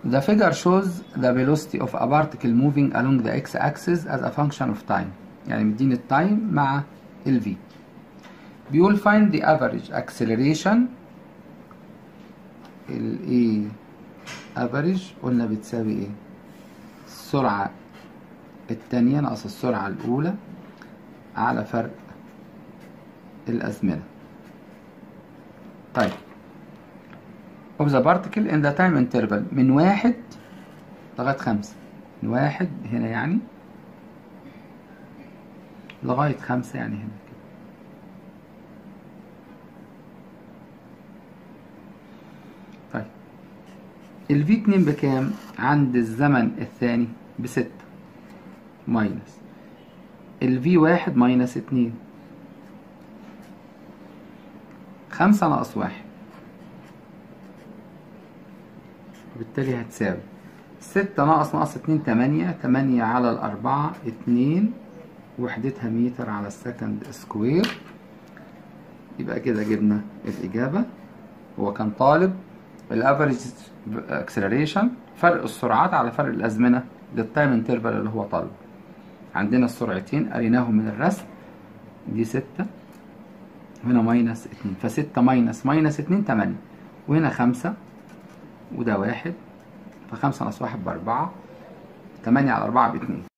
The figure shows the velocity of a particle moving along the x-axis as a function of time يعني مديني التايم مع ال v بيقول find the average acceleration ال A average قلنا بتساوي ايه السرعة التانية ناقص السرعة الأولى على فرق الأزمنة طيب of the particle in the time interval من واحد لغاية خمسة من واحد هنا يعني لغاية خمسة يعني هنا كده طيب ال V2 بكام؟ عند الزمن الثاني بستة ماينس ال V1 ماينس اتنين خمسة ناقص واحد وبالتالي هتساوي ستة ناقص ناقص اتنين تمانية تمانية على الأربعة اتنين وحدتها متر على السكند سكوير يبقى كده جبنا الإجابة هو كان طالب الافريج اكسلريشن فرق السرعات على فرق الأزمنة للتايم انترفال اللي هو طالبه عندنا السرعتين قريناهم من الرسم دي ستة وهنا ماينس اتنين فستة ماينس ماينس اتنين تمانية وهنا خمسة وده واحد فخمسة ناقص واحد بأربعة تمانية على أربعة باتنين